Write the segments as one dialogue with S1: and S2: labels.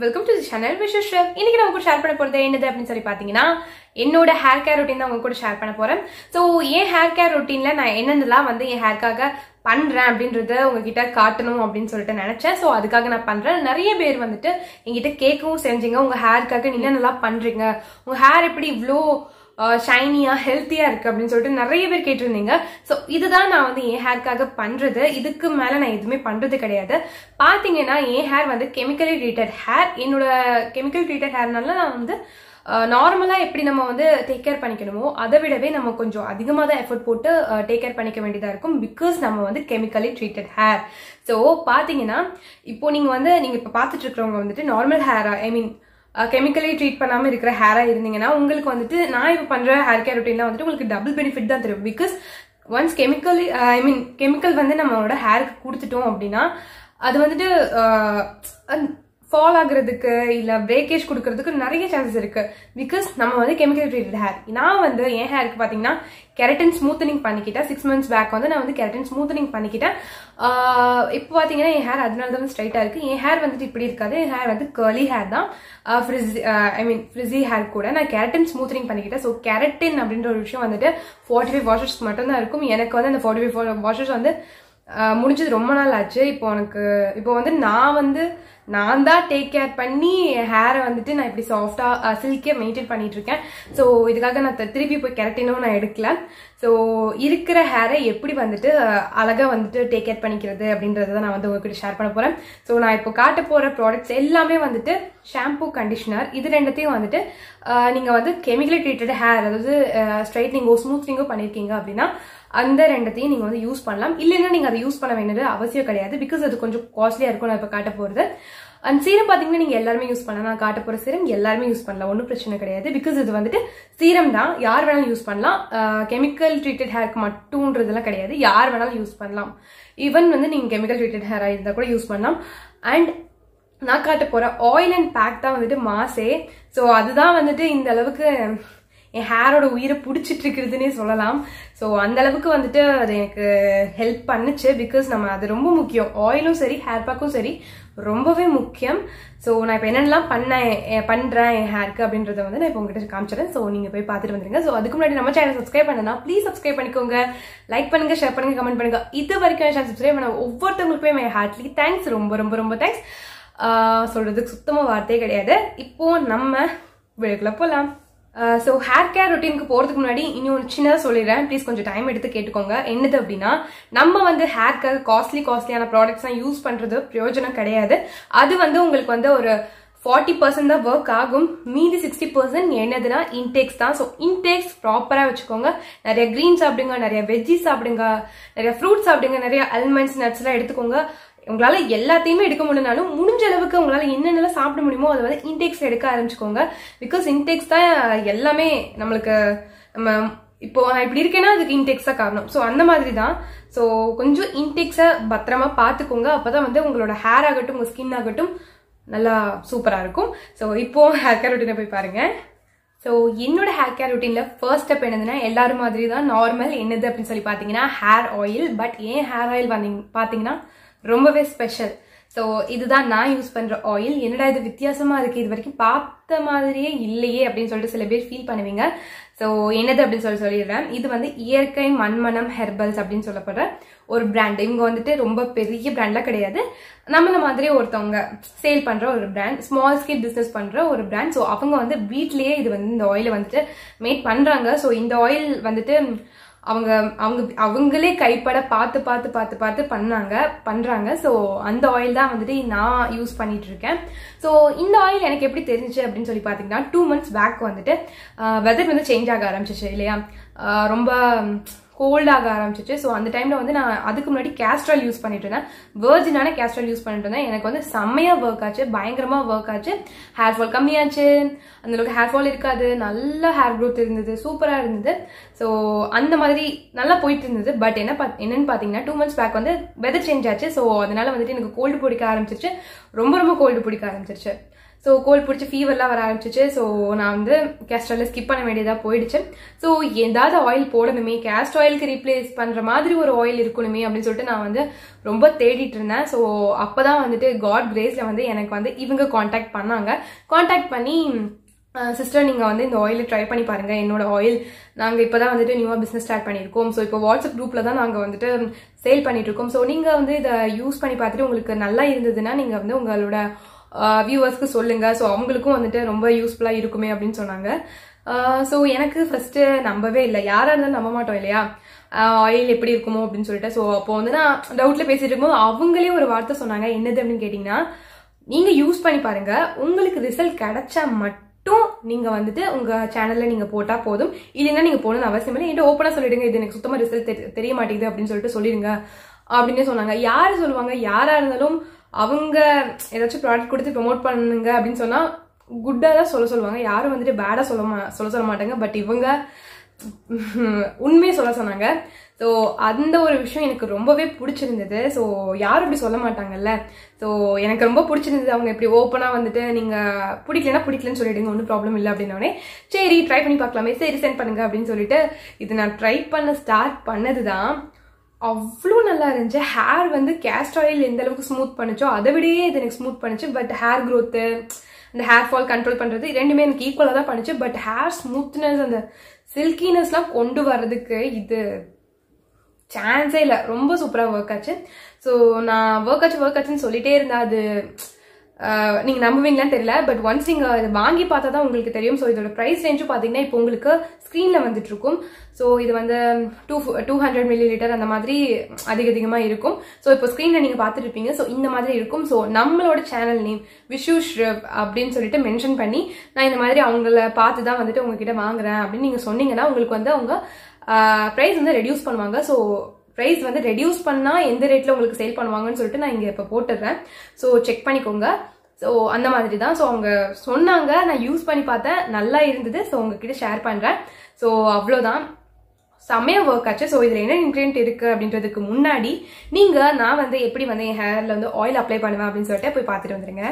S1: welcome to channel wishes இன்னைக்கு நான் உங்க கூட ஷேர் பண்ண போறது என்னது அப்படின்னு சொல்லி பாத்தீங்கன்னா என்னோட ஹேர் கேர் ரொட்டீன் தான் உங்க கூட ஷேர் பண்ண போறேன் ஸோ என் ஹேர் கேர் ரொட்டீன்ல நான் என்னென்னலாம் வந்து என் ஹேர்க்காக பண்றேன் அப்படின்றத உங்ககிட்ட காட்டணும் அப்படின்னு சொல்லிட்டு நினைச்சேன் ஸோ அதுக்காக நான் பண்றேன் நிறைய பேர் வந்துட்டு என்கிட்ட கேட்கவும் செஞ்சீங்க உங்க ஹேர்க்காக நீங்க என்னென்னலாம் பண்றீங்க உங்க ஹேர் எப்படி இவ்வளோ ஷைனியா ஹெல்த்தியா இருக்கு அப்படின்னு சொல்லிட்டு நிறைய பேர் கேட்டிருந்தீங்க ஸோ இதுதான் நான் வந்து என் ஹேர்க்காக பண்றது இதுக்கு மேல நான் எதுவுமே பண்றது கிடையாது பாத்தீங்கன்னா என் ஹேர் வந்து கெமிக்கலி ட்ரீட்டட் ஹேர் என்னோட கெமிக்கல் ட்ரீட்டட் ஹேர்னால நான் வந்து நார்மலாக எப்படி நம்ம வந்து டேக் கேர் பண்ணிக்கணுமோ அதை விடவே நம்ம கொஞ்சம் அதிகமாக தான் எஃபர்ட் போட்டு டேக் கேர் பண்ணிக்க வேண்டியதாக இருக்கும் பிகாஸ் நம்ம வந்து கெமிக்கலி ட்ரீட்டட் ஹேர் ஸோ பார்த்தீங்கன்னா இப்போ நீங்கள் வந்து நீங்கள் இப்போ பார்த்துட்டு இருக்கிறவங்க வந்துட்டு நார்மல் ஹேரா ஐ மீன் கெமிக்கலி ட்ரீட் பண்ணாமல் இருக்கிற ஹேராக இருந்தீங்கன்னா உங்களுக்கு வந்துட்டு நான் இப்போ பண்ணுற ஹேர் கேர் ரொட்டீனில் வந்துட்டு உங்களுக்கு டபுள் பெனிஃபிட் தான் தெரியும் because once chemically I mean chemical வந்து நம்மளோட ஹேருக்கு கொடுத்துட்டோம் அப்படின்னா அது வந்துட்டு ஃபால் ஆகுறதுக்கு இல்லை பிரேக்கேஜ் கொடுக்கறதுக்கு நிறைய சான்சஸ் இருக்கு பிகாஸ் நம்ம வந்து கெமிக்கல் ட்ரீட்டட் ஹேர் நான் வந்து என் ஹேருக்கு பார்த்தீங்கன்னா கெரட்டின் ஸ்மூத்தனிங் பண்ணிக்கிட்டேன் சிக்ஸ் மந்த்ஸ் பேக் வந்து நான் வந்து கெரட்டின் ஸ்மூத்தனிங் பண்ணிக்கிட்டேன் இப்போ பார்த்தீங்கன்னா என் ஹேர் அதனால தான் ஸ்ட்ரைட்டாக இருக்கு என் ஹேர் வந்துட்டு இப்படி இருக்காது என் ஹேர் வந்து கர்லி ஹேர் தான் frizz I mean frizzy hair கூட நான் கெரட்டின் ஸ்மூத்தனிங் பண்ணிக்கிட்டேன் ஸோ கெரட்டின் அப்படின்ற ஒரு விஷயம் வந்துட்டு ஃபார்ட்டி ஃபைவ் வாஷர்ஸ் மட்டும்தான் இருக்கும் எனக்கு வந்து அந்த ஃபார்ட்டி ஃபைவ் வாஷர்ஸ் வந்து முடிஞ்சது ரொம்ப நாள் ஆச்சு இப்போ எனக்கு இப்போ வந்து நான் வந்து நான் தான் டேக் கேர் பண்ணி என் ஹேரை வந்துட்டு நான் இப்படி சாஃப்டாக சில்கியாக மெயின்டைன் பண்ணிட்டு இருக்கேன் ஸோ இதுக்காக நான் திருப்பி போய் கரெக்டினும் நான் எடுக்கல ஸோ இருக்கிற ஹேரை எப்படி வந்துட்டு அழகாக வந்துட்டு டேக் கேர் பண்ணிக்கிறது அப்படின்றத நான் வந்து உங்ககிட்ட ஷேர் பண்ண போகிறேன் ஸோ நான் இப்போ காட்ட போகிற ப்ராடக்ட்ஸ் எல்லாமே வந்துட்டு ஷாம்பூ கண்டிஷனர் இது ரெண்டுத்தையும் வந்துட்டு நீங்கள் வந்து கெமிக்கலி ட்ரீட்டட் ஹேர் அதாவது ஸ்ட்ரைட்னிங்கோ ஸ்மூத்னிங்கோ பண்ணியிருக்கீங்க அப்படின்னா அந்த ரெண்டத்தையும் நீங்கள் வந்து யூஸ் பண்ணலாம் இல்லைன்னா நீங்கள் அதை யூஸ் பண்ண வேண்டியது அவசியம் கிடையாது பிகாஸ் அது கொஞ்சம் காஸ்ட்லியாக இருக்கும் நான் இப்போ காட்ட போகிறது அண்ட் சீரம் பார்த்தீங்கன்னா நீங்கள் எல்லாருமே யூஸ் பண்ணலாம் நான் காட்ட போகிற சீரம் எல்லாருமே யூஸ் பண்ணலாம் ஒன்றும் பிரச்சனை கிடையாது பிகாஸ் இது வந்துட்டு சீரம் தான் யார் வேணாலும் யூஸ் பண்ணலாம் கெமிக்கல் ட்ரீட்டட் ஹேருக்கு மட்டும்ன்றதெல்லாம் கிடையாது யார் வேணாலும் யூஸ் பண்ணலாம் ஈவன் வந்து நீங்கள் கெமிக்கல் ட்ரீட்டட் ஹேராக இருந்தால் கூட யூஸ் பண்ணலாம் அண்ட் நான் காட்ட போகிற ஆயில் அண்ட் பேக் தான் வந்துட்டு மாசே ஸோ அதுதான் வந்துட்டு இந்த அளவுக்கு என் ஹேரோட உயிரை பிடிச்சிட்டு இருக்கிறதுனே சொல்லலாம் ஸோ அந்த அளவுக்கு வந்துட்டு அது எனக்கு ஹெல்ப் பண்ணுச்சு பிகாஸ் நம்ம அது ரொம்ப முக்கியம் ஆயிலும் சரி ஹேர் பேக்கும் சரி ரொம்பவே முக்கியம் ஸோ நான் இப்போ என்னென்னலாம் பண்ணேன் பண்ணுறேன் என் ஹேருக்கு அப்படின்றத வந்து நான் இப்போ உங்ககிட்ட காமிச்சிடறேன் ஸோ நீங்கள் போய் பார்த்துட்டு வந்துருங்க ஸோ அதுக்கு முன்னாடி நம்ம சேனல் சப்ஸ்கிரைப் பண்ணனா ப்ளீஸ் சப்ஸ்கிரைப் பண்ணிக்கோங்க லைக் பண்ணுங்க ஷேர் பண்ணுங்க கமெண்ட் பண்ணுங்க இது வரைக்கும் சேனல் சப்ஸ்கிரைப் பண்ண ஒவ்வொருத்தவங்களுக்குமே மை ஹார்ட்லி தேங்க்ஸ் ரொம்ப ரொம்ப ரொம்ப தேங்க்ஸ் சொல்றதுக்கு சுத்தமாக வார்த்தையே கிடையாது இப்போ நம்ம வீடுக்குள்ள போகலாம் ஸோ ஹேர் கேர் ரொட்டீனுக்கு போகிறதுக்கு முன்னாடி இன்னும் சின்னதாக சொல்லிடுறேன் ப்ளீஸ் கொஞ்சம் டைம் எடுத்து கேட்டுக்கோங்க என்னது அப்படின்னா நம்ம வந்து ஹேர்க்காக காஸ்ட்லி காஸ்ட்லியான ப்ராடக்ட்ஸ்லாம் யூஸ் பண்ணுறது பிரயோஜனம் கிடையாது அது வந்து உங்களுக்கு வந்து ஒரு ஃபார்ட்டி பர்சன்ட் தான் ஒர்க் ஆகும் மீதி சிக்ஸ்டி பர்சன்ட் என்னதுன்னா இன்டேக்ஸ் தான் ஸோ இன்டேக்ஸ் ப்ராப்பராக வச்சுக்கோங்க நிறைய க்ரீன் சாப்பிடுங்க நிறைய வெஜ்ஜி சாப்பிடுங்க நிறைய ஃப்ரூட்ஸ் சாப்பிடுங்க நிறைய அல்மண்ட்ஸ் நட்ஸ்லாம் எடுத்துக்கோங்க உங்களால எல்லாத்தையுமே எடுக்க முடியனாலும் முடிஞ்ச அளவுக்கு உங்களால என்னென்னலாம் சாப்பிட முடியுமோ அதை வந்து இன்டேக்ஸ் எடுக்க ஆரம்பிச்சுக்கோங்க பிகாஸ் இன்டேக்ஸ் தான் எல்லாமே நம்மளுக்கு நம்ம இப்போ நான் இப்படி இருக்கேன்னா அதுக்கு இன்டெக்ஸ் தான் காரணம் ஸோ அந்த மாதிரி தான் ஸோ கொஞ்சம் இன்டெக்ஸை பத்திரமா பார்த்துக்கோங்க அப்போதான் வந்து உங்களோட ஹேர் ஆகட்டும் உங்கள் ஸ்கின் ஆகட்டும் நல்லா சூப்பராக இருக்கும் ஸோ இப்போ ஹேர் கேர் ரொட்டீனை போய் பாருங்க ஸோ என்னோட ஹேர் கேர் ரொட்டீனில் ஃபர்ஸ்ட் ஸ்டெப் என்னதுன்னா எல்லாரும் மாதிரி தான் நார்மல் என்னது அப்படின்னு சொல்லி பார்த்தீங்கன்னா ஹேர் ஆயில் பட் ஏன் ஹேர் ஆயில் வந்தீங்க பார்த்தீங்கன்னா ரொம்பவே ஸ்பெஷல் ஸோ இதுதான் நான் யூஸ் பண்ணுற ஆயில் என்னடா இது வித்தியாசமாக இருக்குது இது வரைக்கும் பார்த்த மாதிரியே இல்லையே அப்படின்னு சொல்லிட்டு சில பேர் ஃபீல் பண்ணுவீங்க ஸோ என்னது அப்படின்னு சொல்லி சொல்லிடுறேன் இது வந்து இயற்கை மண்மனம் ஹெர்பல்ஸ் அப்படின்னு சொல்லப்படுற ஒரு பிராண்ட் இவங்க வந்துட்டு ரொம்ப பெரிய பிராண்ட்லாம் கிடையாது நம்மள மாதிரி ஒருத்தவங்க சேல் பண்ணுற ஒரு பிராண்ட் ஸ்மால் ஸ்கேல் பிஸ்னஸ் பண்ணுற ஒரு பிராண்ட் ஸோ அவங்க வந்து வீட்லேயே இது வந்து இந்த ஆயிலை வந்துட்டு மேட் பண்ணுறாங்க ஸோ இந்த ஆயில் வந்துட்டு அவங்க அவங்க அவங்களே கைப்பட பார்த்து பார்த்து பார்த்து பார்த்து பண்ணாங்க பண்ணுறாங்க ஸோ அந்த ஆயில் தான் வந்துட்டு நான் யூஸ் பண்ணிட்டு இருக்கேன் ஸோ இந்த ஆயில் எனக்கு எப்படி தெரிஞ்சிச்சு அப்படின்னு சொல்லி பார்த்தீங்கன்னா டூ மந்த்ஸ் பேக் வந்துட்டு வெதர் வந்து சேஞ்ச் ஆக ஆரம்பிச்சிச்சு இல்லையா ரொம்ப கோல்டாக ஆரம்பிச்சிச்சு ஸோ அந்த டைமில் வந்து நான் அதுக்கு முன்னாடி கேஸ்ட்ரால் யூஸ் பண்ணிட்டு இருந்தேன் வேர்ஜினான கேஸ்ட்ரால் யூஸ் பண்ணிட்டு இருந்தேன் எனக்கு வந்து செம்மையாக ஒர்க் ஆச்சு பயங்கரமாக ஒர்க் ஆச்சு ஹேர் ஃபால் கம்மியாச்சு அந்தளவுக்கு ஹேர் ஃபால் இருக்காது நல்ல ஹேர் க்ரோத் இருந்தது சூப்பராக இருந்தது ஸோ அந்த மாதிரி நல்லா போயிட்டு இருந்தது பட் என்ன பா என்னன்னு பார்த்தீங்கன்னா டூ மந்த்ஸ் பேக் வந்து வெதர் சேஞ்ச் ஆச்சு ஸோ அதனால வந்துட்டு எனக்கு கோல்டு பிடிக்க ஆரம்பிச்சிருச்சு ரொம்ப ரொம்ப கோல்டு பிடிக்க ஆரம்பிச்சிருச்சு ஸோ கோல்ட் பிடிச்சி ஃபீவர்லாம் வர ஆரம்பிச்சிச்சு ஸோ நான் வந்து கேஸ்டர் ஆயில் ஸ்கிப் பண்ண வேண்டியதாக போயிடுச்சு ஸோ ஏதாவது ஆயில் போடணுமே கேஸ்ட் ஆயிலுக்கு ரீப்ளேஸ் பண்ணுற மாதிரி ஒரு ஆயில் இருக்கணுமே அப்படின்னு சொல்லிட்டு நான் வந்து ரொம்ப தேடிட்டு இருந்தேன் ஸோ அப்போ தான் வந்துட்டு காட் கிரேஸில் வந்து எனக்கு வந்து இவங்க காண்டாக்ட் பண்ணாங்க காண்டாக்ட் பண்ணி சிஸ்டர் நீங்கள் வந்து இந்த ஆயிலை ட்ரை பண்ணி பாருங்கள் என்னோட ஆயில் நாங்கள் இப்போ தான் வந்துட்டு நியூவாக பிஸ்னஸ் ஸ்டார்ட் பண்ணியிருக்கோம் ஸோ இப்போ வாட்ஸ்அப் குரூப்பில் தான் நாங்கள் வந்துட்டு சேல் பண்ணிட்டு இருக்கோம் ஸோ நீங்கள் வந்து இதை யூஸ் பண்ணி பார்த்துட்டு உங்களுக்கு நல்லா இருந்ததுன்னா நீங்கள் வந்து உங்களோட வியூவர்ஸ்க்கு சொல்லுங்கள் ஸோ அவங்களுக்கும் வந்துட்டு ரொம்ப யூஸ்ஃபுல்லாக இருக்குமே அப்படின்னு சொன்னாங்க ஸோ எனக்கு ஃபஸ்ட்டு நம்பவே இல்லை யாராக இருந்தாலும் நம்ப மாட்டோம் இல்லையா ஆயில் எப்படி இருக்குமோ அப்படின்னு சொல்லிட்டு ஸோ அப்போ வந்து நான் டவுட்டில் பேசிட்டு இருக்கும்போது அவங்களே ஒரு வார்த்தை சொன்னாங்க என்னது அப்படின்னு கேட்டிங்கன்னா நீங்கள் யூஸ் பண்ணி பாருங்க உங்களுக்கு ரிசல்ட் கிடைச்சா மட்டும் நீங்க வந்துட்டு உங்க சேனல்ல நீங்க போட்டா போதும் இல்லைன்னா நீங்க போகணும்னு அவசியம் இல்லை என்கிட்ட ஓப்பனா சொல்லிடுங்க இது எனக்கு சுத்தமா ரிசல்ட் தெரிய மாட்டேங்குது அப்படின்னு சொல்லிட்டு சொல்லிடுங்க அப்படின்னு சொன்னாங்க யாரு சொல்லுவாங்க யாரா இருந்தாலும் அவங்க ஏதாச்சும் ப்ராடக்ட் கொடுத்து ப்ரொமோட் பண்ணுங்க அப்படின்னு சொன்னா குட்டா தான் சொல்ல சொல்லுவாங்க யாரும் வந்துட்டு பேடா சொல்ல மா சொல்ல சொல்ல மாட்டாங்க பட் இவங்க உண்மையை சொல்ல சொன்னாங்க ஸோ அந்த ஒரு விஷயம் எனக்கு ரொம்பவே பிடிச்சிருந்தது ஸோ யாரும் இப்படி சொல்ல மாட்டாங்கல்ல ஸோ எனக்கு ரொம்ப பிடிச்சிருந்தது அவங்க இப்படி ஓப்பனாக வந்துட்டு நீங்கள் பிடிக்கலன்னா பிடிக்கலன்னு சொல்லிடுங்க ஒன்றும் ப்ராப்ளம் இல்லை அப்படின்னோடனே சரி ட்ரை பண்ணி பார்க்கலாமே சரி சென்ட் பண்ணுங்க அப்படின்னு சொல்லிட்டு இது நான் ட்ரை பண்ண ஸ்டார்ட் பண்ணது தான் அவ்வளோ நல்லா இருந்துச்சு ஹேர் வந்து கேஸ்ட் ஆயில் எந்த அளவுக்கு ஸ்மூத் பண்ணுச்சோ அதை விடையே இது எனக்கு ஸ்மூத் பண்ணுச்சு பட் ஹேர் க்ரோத்து இந்த ஹேர் ஃபால் கண்ட்ரோல் பண்ணுறது ரெண்டுமே எனக்கு ஈக்குவலாக தான் பண்ணுச்சு பட் ஹேர் ஸ்மூத்னஸ் அந்த சில்கினஸ்லாம் கொண்டு வர்றதுக்கு இது சான்ஸே இல்லை ரொம்ப சூப்பராக ஒர்க் ஆச்சு ஸோ நான் ஒர்க் ஆச்சு ஒர்க் ஆச்சுன்னு சொல்லிட்டே இருந்தா அது நீங்கள் நம்புவீங்களான்னு தெரியல பட் ஒன்ஸ் நீங்கள் இதை வாங்கி பார்த்தா தான் உங்களுக்கு தெரியும் ஸோ இதோட ப்ரைஸ் ரேஞ்சும் பார்த்தீங்கன்னா இப்போ உங்களுக்கு ஸ்க்ரீனில் வந்துட்டு இருக்கும் ஸோ இது வந்து two two hundred millilitre அந்த மாதிரி அதிக அதிகமாக இருக்கும் ஸோ இப்போ ஸ்க்ரீனில் நீங்கள் பார்த்துட்டு இருப்பீங்க ஸோ இந்த மாதிரி இருக்கும் ஸோ நம்மளோட சேனல் நேம் விஷு ஷ்ரப் அப்படின்னு சொல்லிட்டு மென்ஷன் பண்ணி நான் இந்த மாதிரி அவங்கள பார்த்து தான் வந்துட்டு உங்ககிட்ட வாங்குறேன் அப்படின்னு நீங்கள் சொன்னீங்கன்னா உங்களுக்கு வந்து அவங்க ப்ரைஸ் வந்து ரெடியூஸ் பண்ணுவாங்க ஸோ ப்ரைஸ் வந்து ரெடியூஸ் பண்ணால் எந்த ரேட்டில் உங்களுக்கு சேல் பண்ணுவாங்கன்னு சொல்லிட்டு நான் இங்கே இப்போ போட்டுடுறேன் ஸோ செக் பண்ணிக்கோங்க ஸோ அந்த மாதிரி தான் ஸோ அவங்க சொன்னாங்க நான் யூஸ் பண்ணி பார்த்தேன் நல்லா இருந்தது ஸோ உங்ககிட்ட ஷேர் பண்ணுறேன் ஸோ அவ்வளோதான் செம்மையாக ஒர்க் ஆச்சு ஸோ இதில் என்ன இன்க்ரீடியன்ட் இருக்குது அப்படின்றதுக்கு முன்னாடி நீங்கள் நான் வந்து எப்படி வந்து என் ஹேரில் வந்து ஆயில் அப்ளை பண்ணுவேன் அப்படின்னு சொல்லிட்டு போய் பார்த்துட்டு வந்துருங்க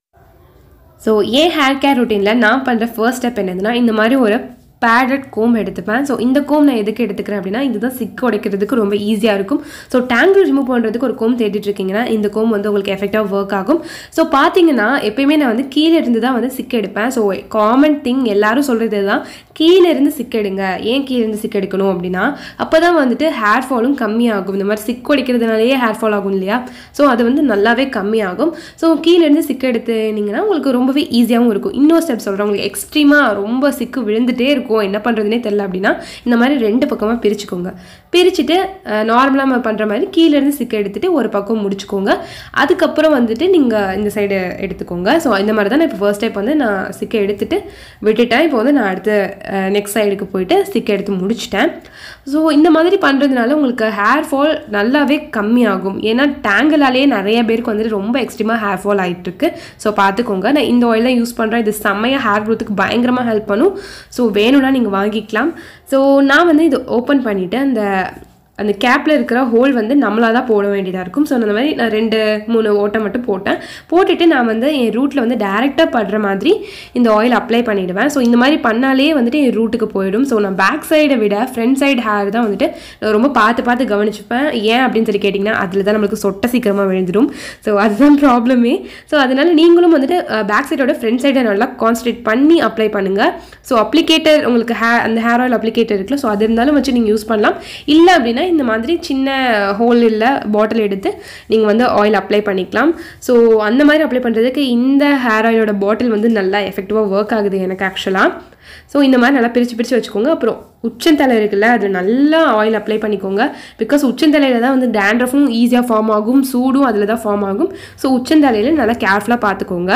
S2: ஸோ ஏன் ஹேர் கேர் ரொட்டீனில் நான் பண்ணுற ஃபர்ஸ்ட் ஸ்டெப் என்னதுன்னா இந்த மாதிரி ஒரு பேடட் கோம் எடுத்துப்பேன் ஸோ இந்த கோம் நான் எதுக்கு எடுத்துக்கிறேன் அப்படின்னா இதுதான் சிக் உடைக்கிறதுக்கு ரொம்ப ஈஸியாக இருக்கும் ஸோ டேங்கிள் ரிமூவ் பண்ணுறதுக்கு ஒரு கோம் தேடிட்டு இருக்கீங்கன்னா இந்த கோம் வந்து உங்களுக்கு எஃபெக்டாக ஒர்க் ஆகும் ஸோ பார்த்தீங்கன்னா எப்பயுமே நான் வந்து கீழே இருந்து தான் வந்து சிக் எடுப்பேன் ஸோ காமன் திங் எல்லாரும் சொல்கிறது தான் கீழே இருந்து சிக் எடுங்க ஏன் கீழே இருந்து சிக் எடுக்கணும் அப்படின்னா அப்போ தான் வந்துட்டு ஹேர் ஃபாலும் கம்மியாகும் இந்த மாதிரி சிக் உடைக்கிறதுனாலேயே ஹேர் ஃபால் ஆகும் இல்லையா ஸோ அது வந்து நல்லாவே கம்மியாகும் ஸோ கீழே இருந்து சிக் எடுத்துனீங்கன்னா உங்களுக்கு ரொம்பவே ஈஸியாகவும் இருக்கும் இன்னொரு ஸ்டெப் சொல்கிறேன் உங்களுக்கு எக்ஸ்ட்ரீமாக ரொம்ப சிக்கு விழுந்துட்டே இருக்கும் இருக்கும் என்ன பண்ணுறதுனே தெரில அப்படின்னா இந்த மாதிரி ரெண்டு பக்கமாக பிரிச்சுக்கோங்க பிரிச்சுட்டு நார்மலாக நம்ம பண்ணுற மாதிரி கீழேருந்து சிக்க எடுத்துகிட்டு ஒரு பக்கம் முடிச்சுக்கோங்க அதுக்கப்புறம் வந்துட்டு நீங்கள் இந்த சைடு எடுத்துக்கோங்க ஸோ இந்த மாதிரி தான் நான் இப்போ ஃபர்ஸ்ட் டைப் வந்து நான் சிக்க எடுத்துகிட்டு விட்டுட்டேன் இப்போ வந்து நான் அடுத்து நெக்ஸ்ட் சைடுக்கு போயிட்டு சிக்க எடுத்து முடிச்சிட்டேன் ஸோ இந்த மாதிரி பண்ணுறதுனால உங்களுக்கு ஹேர் ஃபால் நல்லாவே கம்மியாகும் ஏன்னா டேங்கிளாலே நிறைய பேருக்கு வந்துட்டு ரொம்ப எக்ஸ்ட்ரீமாக ஹேர் ஃபால் ஆகிட்டுருக்கு ஸோ பார்த்துக்கோங்க நான் இந்த ஆயில் தான் யூஸ் பண்ணுறேன் இது செம்மையாக ஹேர் க்ரோத்துக்கு பயங்கரமாக ஹெல்ப் பண்ணும் ஸோ வேணும்னா நீங்கள் வாங்கிக்கலாம் ஸோ நான் வந்து இது ஓப்பன் பண்ணிவிட்டு அந்த அந்த கேப்பில் இருக்கிற ஹோல் வந்து நம்மளாக தான் போட வேண்டியதாக இருக்கும் ஸோ அந்த மாதிரி நான் ரெண்டு மூணு ஓட்டை மட்டும் போட்டேன் போட்டுட்டு நான் வந்து என் ரூட்டில் வந்து டேரெக்டாக படுற மாதிரி இந்த ஆயில் அப்ளை பண்ணிவிடுவேன் ஸோ இந்த மாதிரி பண்ணாலே வந்துட்டு என் ரூட்டுக்கு போயிடும் ஸோ நான் பேக் சைடை விட ஃப்ரண்ட் சைடு ஹேர் தான் வந்துட்டு நான் ரொம்ப பார்த்து பார்த்து கவனிச்சுப்பேன் ஏன் அப்படின்னு சொல்லி கேட்டிங்கன்னா அதில் தான் நம்மளுக்கு சொட்ட சீக்கிரமாக விழுந்துடும் ஸோ அதுதான் ப்ராப்ளமே ஸோ அதனால் நீங்களும் வந்துட்டு பேக் சைடோட ஃப்ரண்ட் சைடை நல்லா கான்சன்ட்ரேட் பண்ணி அப்ளை பண்ணுங்கள் ஸோ அப்ளிகேட்டர் உங்களுக்கு ஹே அந்த ஹேர் ஆயில் அப்ளிகேட்டர் இருக்குல்ல ஸோ அது இருந்தாலும் வச்சு நீங்கள் யூஸ் பண்ணலாம் இல்லை அப்படின்னா இந்த மாதிரி சின்ன ஹோல் இல்லை பாட்டில் எடுத்து நீங்கள் வந்து ஆயில் அப்ளை பண்ணிக்கலாம் ஸோ அந்த மாதிரி அப்ளை பண்ணுறதுக்கு இந்த ஹேர் ஆயிலோட பாட்டில் வந்து நல்லா எஃபெக்டிவாக ஒர்க் ஆகுது எனக்கு ஆக்சுவலாக ஸோ இந்த மாதிரி நல்லா பிரித்து பிரித்து வச்சுக்கோங்க அப்புறம் உச்சந்தலை இருக்குல்ல அதில் நல்லா ஆயில் அப்ளை பண்ணிக்கோங்க பிகாஸ் உச்சந்தலையில் தான் வந்து டேண்ட்ரஃபும் ஈஸியாக ஃபார்ம் ஆகும் சூடும் அதில் தான் ஃபார்ம் ஆகும் ஸோ உச்சந்தலையில் நல்லா கேர்ஃபுல்லாக பார்த்துக்கோங்க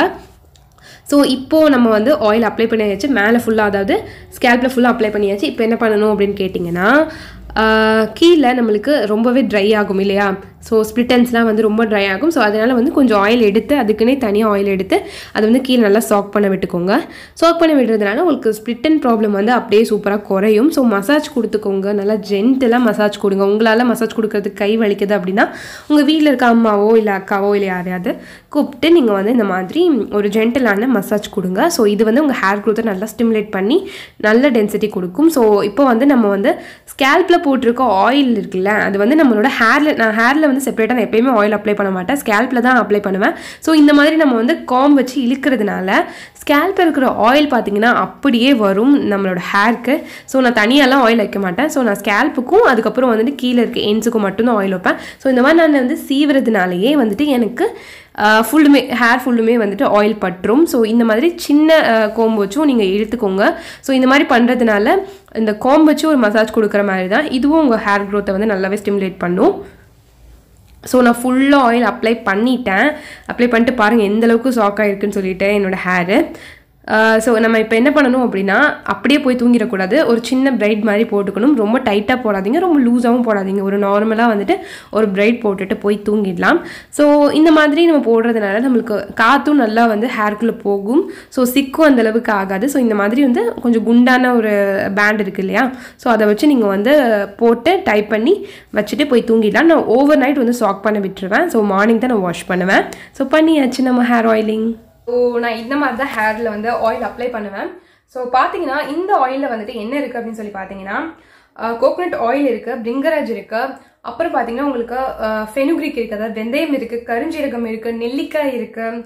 S2: ஸோ இப்போது நம்ம வந்து ஆயில் அப்ளை பண்ணியாச்சு மேலே ஃபுல்லாக அதாவது ஸ்கேல்பில் ஃபுல்லாக அப்ளை பண்ணியாச்சு இப்போ என்ன பண்ணணும் அப்படின்னு கேட்டிங்கன்னா கீழே நம்மளுக்கு ரொம்பவே ட்ரை ஆகும் இல்லையா ஸோ ஸ்ப்ளிட்டன்ஸ்லாம் வந்து ரொம்ப ட்ரை ஆகும் ஸோ அதனால் வந்து கொஞ்சம் ஆயில் எடுத்து அதுக்குன்னே தனியாக ஆயில் எடுத்து அதை வந்து கீழே நல்லா சாக் பண்ண விட்டுக்கோங்க சாக் பண்ண விடுறதுனால உங்களுக்கு ஸ்ப்ளிட்டன் ப்ராப்ளம் வந்து அப்படியே சூப்பராக குறையும் ஸோ மசாஜ் கொடுத்துக்கோங்க நல்லா ஜென்டலாக மசாஜ் கொடுங்க உங்களால் மசாஜ் கொடுக்கறதுக்கு கை வலிக்குது அப்படின்னா உங்கள் வீட்டில் இருக்க அம்மாவோ இல்லை அக்காவோ இல்லை யாரையாவது கூப்பிட்டு நீங்கள் வந்து இந்த மாதிரி ஒரு ஜென்டலான மசாஜ் கொடுங்க ஸோ இது வந்து உங்கள் ஹேர் க்ரோத்தை நல்லா ஸ்டிமுலேட் பண்ணி நல்ல டென்சிட்டி கொடுக்கும் ஸோ இப்போ வந்து நம்ம வந்து ஸ்கேல்பில் போட்டிருக்க ஆயில் இருக்குல்ல அது வந்து நம்மளோட ஹேரில் நான் ஹேரில் வந்து செப்பரேட்டாக நான் எப்பயுமே ஆயில் அப்ளை பண்ண மாட்டேன் ஸ்கேல்பில் தான் அப்ளை பண்ணுவேன் ஸோ இந்த மாதிரி நம்ம வந்து காம் வச்சு இழுக்கிறதுனால ஸ்கேல்பில் இருக்கிற ஆயில் பார்த்தீங்கன்னா அப்படியே வரும் நம்மளோட ஹேருக்கு ஸோ நான் தனியாலாம் ஆயில் வைக்க மாட்டேன் ஸோ நான் ஸ்கேல்ப்புக்கும் அதுக்கப்புறம் வந்துட்டு கீழே இருக்க எண்ட்ஸுக்கும் மட்டும்தான் ஆயில் வைப்பேன் ஸோ இந்த மாதிரி நான் வந்து சீவுறதுனாலேயே வந்துட்டு எனக்கு ஃபுல்லுமே ஹேர் ஃபுல்லுமே வந்துட்டு ஆயில் பற்றும் ஸோ இந்த மாதிரி சின்ன கோம்பு வச்சும் நீங்கள் இழுத்துக்கோங்க ஸோ இந்த மாதிரி பண்ணுறதுனால இந்த கோம்பு வச்சு ஒரு மசாஜ் கொடுக்குற மாதிரி தான் இதுவும் உங்கள் ஹேர் க்ரோத்தை வந்து நல்லாவே ஸ்டிமுலேட் பண்ணும் ஸோ நான் ஃபுல்லாக ஆயில் அப்ளை பண்ணிட்டேன் அப்ளை பண்ணிட்டு பாருங்கள் எந்த அளவுக்கு சாக் ஆகிருக்குன்னு சொல்லிட்டு என்னோடய ஹேரு ஸோ நம்ம இப்போ என்ன பண்ணணும் அப்படின்னா அப்படியே போய் தூங்கிடக்கூடாது ஒரு சின்ன பிரைட் மாதிரி போட்டுக்கணும் ரொம்ப டைட்டாக போடாதீங்க ரொம்ப லூஸாகவும் போடாதீங்க ஒரு நார்மலாக வந்துட்டு ஒரு பிரைட் போட்டுட்டு போய் தூங்கிடலாம் ஸோ இந்த மாதிரி நம்ம போடுறதுனால நம்மளுக்கு காற்றும் நல்லா வந்து ஹேர்க்குள்ளே போகும் ஸோ சிக்கும் அந்த அளவுக்கு ஆகாது ஸோ இந்த மாதிரி வந்து கொஞ்சம் குண்டான ஒரு பேண்ட் இருக்குது இல்லையா ஸோ அதை வச்சு நீங்கள் வந்து போட்டு டைப் பண்ணி வச்சுட்டு போய் தூங்கிடலாம் நான் ஓவர் நைட் வந்து சாக் பண்ண விட்டுருவேன் ஸோ மார்னிங் தான் நான் வாஷ் பண்ணுவேன் ஸோ பண்ணியாச்சு நம்ம ஹேர் ஆயிலிங்
S1: ஸோ நான் இந்த மாதிரி தான் ஹேரில் வந்து ஆயில் அப்ளை பண்ணுவேன் ஸோ பார்த்தீங்கன்னா இந்த ஆயிலில் வந்துட்டு என்ன இருக்குது அப்படின்னு சொல்லி பார்த்தீங்கன்னா கோகோனட் ஆயில் இருக்குது பிரிங்கராஜ் இருக்குது அப்புறம் பார்த்தீங்கன்னா உங்களுக்கு ஃபெனுக்ரிக் இருக்குது அதாவது வெந்தயம் இருக்குது கருஞ்சீரகம் இருக்குது நெல்லிக்காய் இருக்குது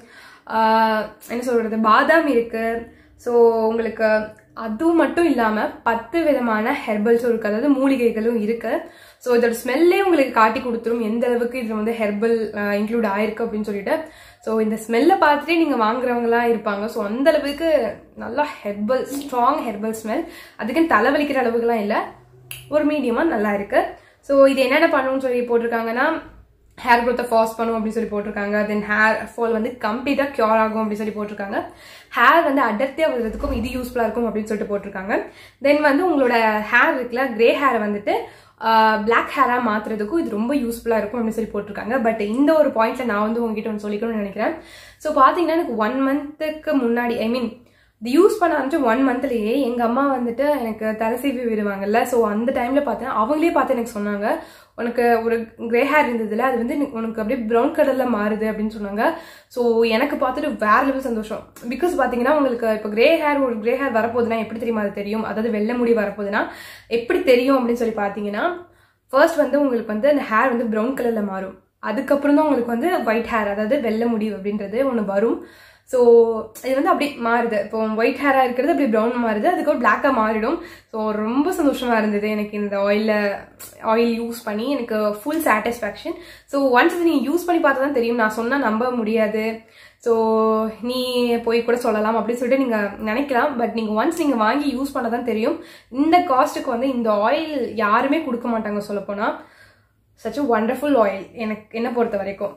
S1: என்ன சொல்கிறது பாதாம் இருக்குது ஸோ உங்களுக்கு அது மட்டும் இல்லாமல் பத்து விதமான ஹெர்பல்ஸும் இருக்குது அதாவது மூலிகைகளும் இருக்குது ஸோ இதோட ஸ்மெல்லே உங்களுக்கு காட்டி கொடுத்துரும் எந்த அளவுக்கு இதில் வந்து ஹெர்பல் இன்க்ளூட் ஆயிருக்கு அப்படின்னு சொல்லிட்டு ஸோ இந்த ஸ்மெல்லை பார்த்துட்டே நீங்கள் வாங்குறவங்களாம் இருப்பாங்க ஸோ அந்த அளவுக்கு நல்லா ஹெர்பல் ஸ்ட்ராங் ஹெர்பல் ஸ்மெல் அதுக்குன்னு தலைவலிக்கிற அளவுக்குலாம் இல்லை ஒரு மீடியமாக நல்லா இருக்கு ஸோ இது என்னென்ன பண்ணணும்னு சொல்லி போட்டிருக்காங்கன்னா ஹேர் க்ரோத்தை ஃபாஸ்ட் பண்ணும் அப்படின்னு சொல்லி போட்டிருக்காங்க தென் ஹேர் ஃபால் வந்து கம்ப்ளீட்டாக க்யூர் ஆகும் அப்படின்னு சொல்லி போட்டிருக்காங்க ஹேர் வந்து அடர்த்தியாக வருறதுக்கும் இது யூஸ்ஃபுல்லாக இருக்கும் அப்படின்னு சொல்லிட்டு போட்டிருக்காங்க தென் வந்து உங்களோட ஹேர் இருக்குல்ல கிரே ஹேரை வந்துட்டு பிளாக் ஹேராக மாற்றுறதுக்கும் இது ரொம்ப யூஸ்ஃபுல்லாக இருக்கும் அப்படின்னு சொல்லி போட்டிருக்காங்க பட் இந்த ஒரு பாயிண்ட்ல நான் வந்து உங்ககிட்ட ஒன்று சொல்லிக்கணும்னு நினைக்கிறேன் ஸோ பார்த்தீங்கன்னா எனக்கு ஒன் மந்த்துக்கு முன்னாடி ஐ மீன் இது யூஸ் பண்ண ஆரம்பிச்சு ஒன் மந்த்லயே எங்க அம்மா வந்துட்டு எனக்கு தலை சீவி விடுவாங்கல்ல ஸோ அந்த டைம்ல பார்த்தேன் அவங்களே பார்த்து எனக்கு சொன்னாங்க உனக்கு ஒரு கிரே ஹேர் இருந்ததுல அது வந்து உனக்கு அப்படியே ப்ரௌன் கலர்ல மாறுது அப்படின்னு சொன்னாங்க ஸோ எனக்கு பார்த்துட்டு வேற லெவல் சந்தோஷம் பிகாஸ் பார்த்தீங்கன்னா உங்களுக்கு இப்போ கிரே ஹேர் ஒரு கிரே ஹேர் வரப்போகுதுன்னா எப்படி தெரியுமா அது தெரியும் அதாவது வெள்ளை முடி வரப்போகுதுன்னா எப்படி தெரியும் அப்படின்னு சொல்லி பார்த்தீங்கன்னா ஃபர்ஸ்ட் வந்து உங்களுக்கு வந்து அந்த ஹேர் வந்து ப்ரௌன் கலர்ல மாறும் அதுக்கப்புறம் தான் உங்களுக்கு வந்து ஒயிட் ஹேர் அதாவது வெள்ளை முடி அப்படின்றது ஒன்று வரும் ஸோ இது வந்து அப்படி மாறுது இப்போ ஒயிட் ஹேராக இருக்கிறது அப்படி ப்ரௌன் மாறுது அதுக்கப்புறம் பிளாக்காக மாறிடும் ஸோ ரொம்ப சந்தோஷமா இருந்தது எனக்கு இந்த ஆயிலில் ஆயில் யூஸ் பண்ணி எனக்கு ஃபுல் சாட்டிஸ்ஃபேக்ஷன் ஸோ ஒன்ஸ் இது நீங்கள் யூஸ் பண்ணி பார்த்தா தான் தெரியும் நான் சொன்னால் நம்ப முடியாது ஸோ நீ போய் கூட சொல்லலாம் அப்படின்னு சொல்லிட்டு நீங்கள் நினைக்கலாம் பட் நீங்கள் ஒன்ஸ் நீங்கள் வாங்கி யூஸ் பண்ண தான் தெரியும் இந்த காஸ்ட்டுக்கு வந்து இந்த ஆயில் யாருமே கொடுக்க மாட்டாங்க சொல்லப்போனால் சச் ஒண்டர்ஃபுல் ஆயில் எனக்கு என்ன பொறுத்த வரைக்கும்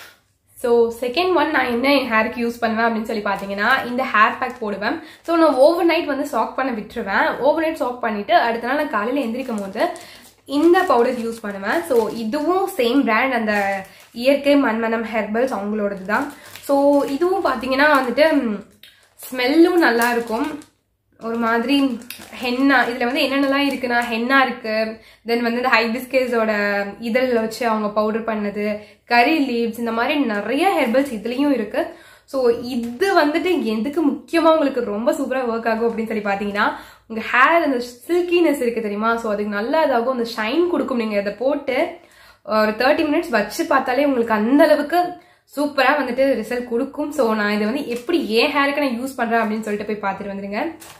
S1: ஸோ செகண்ட் ஒன் நான் என்ன என் ஹேருக்கு யூஸ் பண்ணுவேன் அப்படின்னு சொல்லி பார்த்தீங்கன்னா இந்த ஹேர் பேக் போடுவேன் ஸோ நான் ஓவர் நைட் வந்து சாக் பண்ண விட்டுருவேன் ஓவர் நைட் சாக் பண்ணிட்டு அடுத்த நாள் நான் காலையில் எந்திரிக்கும் போது இந்த பவுடர் யூஸ் பண்ணுவேன் ஸோ இதுவும் சேம் பிராண்ட் அந்த இயற்கை மண்மனம் ஹெர்பல்ஸ் அவங்களோடது தான் ஸோ இதுவும் பார்த்தீங்கன்னா வந்துட்டு ஸ்மெல்லும் நல்லா இருக்கும் ஒரு மாதிரி ஹென்னா இதில் வந்து என்னென்னலாம் இருக்குன்னா ஹென்னா இருக்கு தென் வந்து இந்த ஹைபிஸ்கேஸோட இதழில் வச்சு அவங்க பவுடர் பண்ணது கறி லீவ்ஸ் இந்த மாதிரி நிறைய ஹெர்பல்ஸ் இதுலேயும் இருக்கு ஸோ இது வந்துட்டு எதுக்கு முக்கியமாக உங்களுக்கு ரொம்ப சூப்பராக ஒர்க் ஆகும் அப்படின்னு சொல்லி பார்த்தீங்கன்னா உங்கள் ஹேர் அந்த சில்கினஸ் இருக்கு தெரியுமா ஸோ அதுக்கு நல்லா இதாகும் அந்த ஷைன் கொடுக்கும் நீங்கள் அதை போட்டு ஒரு தேர்ட்டி மினிட்ஸ் வச்சு பார்த்தாலே உங்களுக்கு அந்த அளவுக்கு சூப்பராக வந்துட்டு ரிசல்ட் கொடுக்கும் ஸோ நான் இதை வந்து எப்படி ஏன் ஹேருக்கு நான் யூஸ் பண்ணுறேன் அப்படின்னு சொல்லிட்டு போய் பார்த்துட்டு வந்துருங்க